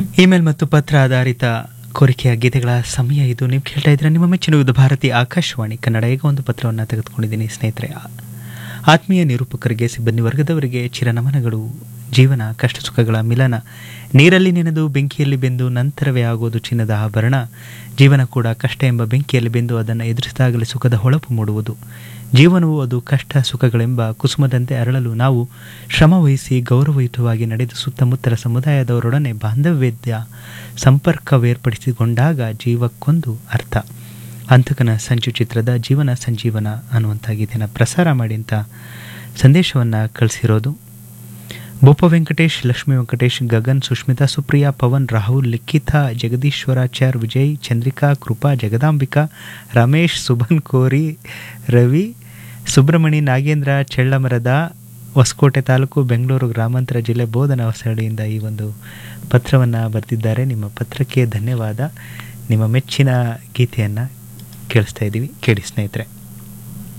email ಮತ್ತು ಪತ್ರ ಆಧಾರಿತ ಕೋರಿಕೆಯ ಗೀತೆಗಳ ಸಮಯ ಇದು ನೀವು ಕೇಳ್ತಾ ಇದ್ರೆ ನಿಮ್ಮ ಮೆಚ್ಚಿನ ವಿವಿಧ ಭಾರತಿ ಆಕಾಶವಾಣಿ ಕನ್ನಡ ಈಗ ಒಂದು ಪತ್ರವನ್ನು ತೆಗೆದುಕೊಂಡಿದ್ದೀನಿ ಸ್ನೇಹಿತರೆ ಆತ್ಮೀಯ ನಿರೂಪಕರಿಗೆ ಸಿಬ್ಬಂದಿ ವರ್ಗದವರಿಗೆ ಚಿರನಮನಗಳು ಜೀವನ ಕಷ್ಟ ಸುಖಗಳ ಮಿಲನ ನೀರಲ್ಲಿ ನೆನೆದು ಬೆಂಕಿಯಲ್ಲಿ ಬೆಂದು ನಂತರವೇ ಆಗೋದು ಚಿನ್ನದ ಆಭರಣ ಜೀವನ ಕೂಡ ಕಷ್ಟ ಎಂಬ ಬೆಂಕಿಯಲ್ಲಿ ಬೆಂದು ಅದನ್ನು ಎದುರಿಸಿದಾಗಲೇ ಸುಖದ ಹೊಳಪು ಮೂಡುವುದು ಜೀವನವು ಅದು ಕಷ್ಟ ಸುಖಗಳೆಂಬ ಕುಸುಮದಂತೆ ಅರಳಲು ನಾವು ಶ್ರಮವಹಿಸಿ ಗೌರವಯುತವಾಗಿ ನಡೆದು ಸುತ್ತಮುತ್ತಲ ಸಮುದಾಯದವರೊಡನೆ ಬಾಂಧವ್ಯದ ಸಂಪರ್ಕವೇರ್ಪಡಿಸಿಕೊಂಡಾಗ ಜೀವಕ್ಕೊಂದು ಅರ್ಥ ಅಂತಕನ ಸಂಚು ಚಿತ್ರದ ಜೀವನ ಸಂಜೀವನ ಅನ್ನುವಂಥ ಗೀತೆಯನ್ನು ಪ್ರಸಾರ ಮಾಡಿ ಅಂತ ಸಂದೇಶವನ್ನು ಕಳಿಸಿರೋದು ಬೋಪ ವೆಂಕಟೇಶ್ ಲಕ್ಷ್ಮೀ ವೆಂಕಟೇಶ್ ಗಗನ್ ಸುಷ್ಮಿತಾ ಸುಪ್ರಿಯಾ ಪವನ್ ರಾಹುಲ್ ಲಿಖಿತ ಜಗದೀಶ್ವರಾಚಾರ್ ವಿಜಯ್ ಚಂದ್ರಿಕಾ ಕೃಪಾ ಜಗದಾಂಬಿಕಾ ರಮೇಶ್ ಸುಭನ್ ಕೋರಿ ರವಿ ಸುಬ್ರಹ್ಮಣಿ ನಾಗೇಂದ್ರ ಚೆಳ್ಳಮರದ ಹೊಸಕೋಟೆ ತಾಲೂಕು ಬೆಂಗಳೂರು ಗ್ರಾಮಾಂತರ ಜಿಲ್ಲೆ ಬೋಧನ ಹೊಸಹಳ್ಳಿಯಿಂದ ಈ ಒಂದು ಪತ್ರವನ್ನು ಬರೆದಿದ್ದಾರೆ ನಿಮ್ಮ ಪತ್ರಕ್ಕೆ ಧನ್ಯವಾದ ನಿಮ್ಮ ಮೆಚ್ಚಿನ ಗೀತೆಯನ್ನು ಕೇಳಿಸ್ತಾ ಇದ್ದೀವಿ ಕೇಳಿ ಸ್ನೇಹಿತರೆ